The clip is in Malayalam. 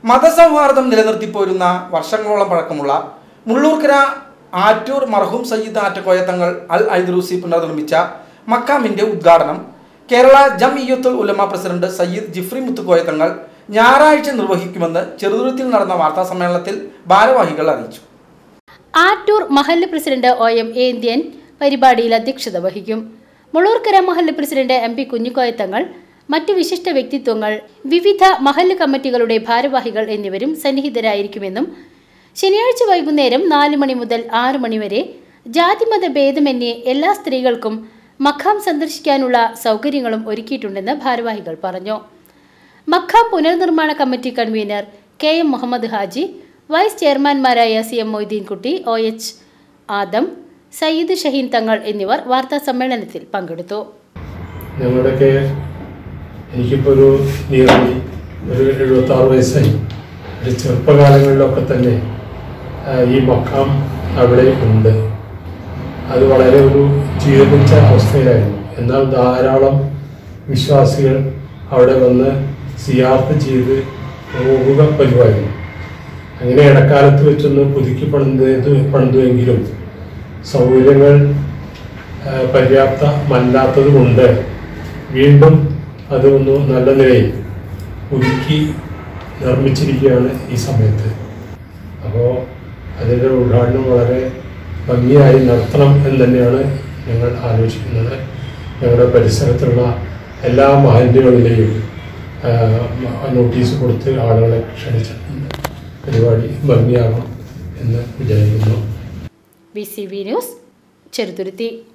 മതസൗഹാർദ്ദം നിലനിർത്തിപ്പോരുന്ന വർഷങ്ങളോളം പഴക്കമുള്ള മുള്ളൂർക്കര ആറ്റൂർ മർഹൂം സയ്യിദ് ആറ്റക്കോയത്തങ്ങൾ അൽ ഐദ്രൂസി പുനർനിർമ്മിച്ച മക്കാമിന്റെ ഉദ്ഘാടനം കേരള ജംഇയ്യത്തുൽ ഉലമ പ്രസിഡന്റ് സയ്യിദ് ജിഫ്രി മുത്തുക്കോയത്തങ്ങൾ ഞായറാഴ്ച നിർവഹിക്കുമെന്ന് ചെറുതുരുത്തിൽ നടന്ന വാർത്താ സമ്മേളനത്തിൽ ഭാരവാഹികൾ അറിയിച്ചു ആറ്റൂർ മഹല്ല് പ്രസിഡന്റ് ഒ എം ഏന്ത്യൻ പരിപാടിയിൽ അധ്യക്ഷത വഹിക്കും മുളൂർക്കര മഹല്ല് പ്രസിഡന്റ് എം പി കുഞ്ഞിക്കോയത്തങ്ങൾ മറ്റു വിശിഷ്ട വ്യക്തിത്വങ്ങൾ വിവിധ മഹല്ല് കമ്മിറ്റികളുടെ ഭാരവാഹികൾ എന്നിവരും സന്നിഹിതരായിരിക്കുമെന്നും ശനിയാഴ്ച വൈകുന്നേരം നാല് മണി മുതൽ ആറ് മണി വരെ ജാതിമത ഭേദമന്യേ എല്ലാ സ്ത്രീകൾക്കും മഖാം സന്ദർശിക്കാനുള്ള സൗകര്യങ്ങളും ഒരുക്കിയിട്ടുണ്ടെന്ന് ഭാരവാഹികൾ പറഞ്ഞു മഖാം പുനർനിർമ്മാണ committee convener K M Muhammad Haji vice ചെയർമാൻമാരായ C M Moideenkutty O H Adam Sayyid Shaheen Thangal എന്നിവർ വാർത്താ സമ്മേളനത്തിൽ പങ്കെടുത്തു ഞങ്ങളുടെയൊക്കെ എനിക്കിപ്പോൾ ഒരു നിയർലി ഒരു എഴുപത്താറ് വയസ്സായി ഒരു ചെറുപ്പകാലങ്ങളിലൊക്കെ തന്നെ ആ, ഈ മക്കാം അവിടെ ഉണ്ട് അത് വളരെ ഒരു ജീർണിച്ച അവസ്ഥയിലായിരുന്നു എന്നാൽ ധാരാളം വിശ്വാസികൾ അവിടെ വന്ന് സിയാർത്ത് ചെയ്ത് പോകുക പതിവായിരുന്നു അങ്ങനെ ഇടക്കാലത്ത് വെച്ചൊന്ന് പുതുക്കി പണിത് പണിതുവെങ്കിലും സൗകര്യങ്ങൾ ആ, പര്യാപ്തമല്ലാത്തത് കൊണ്ട് വീണ്ടും അത് ഒന്ന് നല്ല നിലയിൽ പുതുക്കി നിർമ്മിച്ചിരിക്കുകയാണ് ഈ സമയത്ത് അപ്പോൾ അതിൻ്റെ ഉദ്ഘാടനം വളരെ ഭംഗിയായി നടത്തണം എന്ന് തന്നെയാണ് ഞങ്ങൾ ആലോചിക്കുന്നത് ഞങ്ങളുടെ പരിസരത്തുള്ള എല്ലാ മഹല്യകളിലെയും ആ, നോട്ടീസ് കൊടുത്ത് ആളുകളെ ക്ഷണിച്ചിട്ടുണ്ട് പരിപാടി ഭംഗിയാകും എന്ന് വിചാരിക്കുന്നു V C V news Cheruthuruthy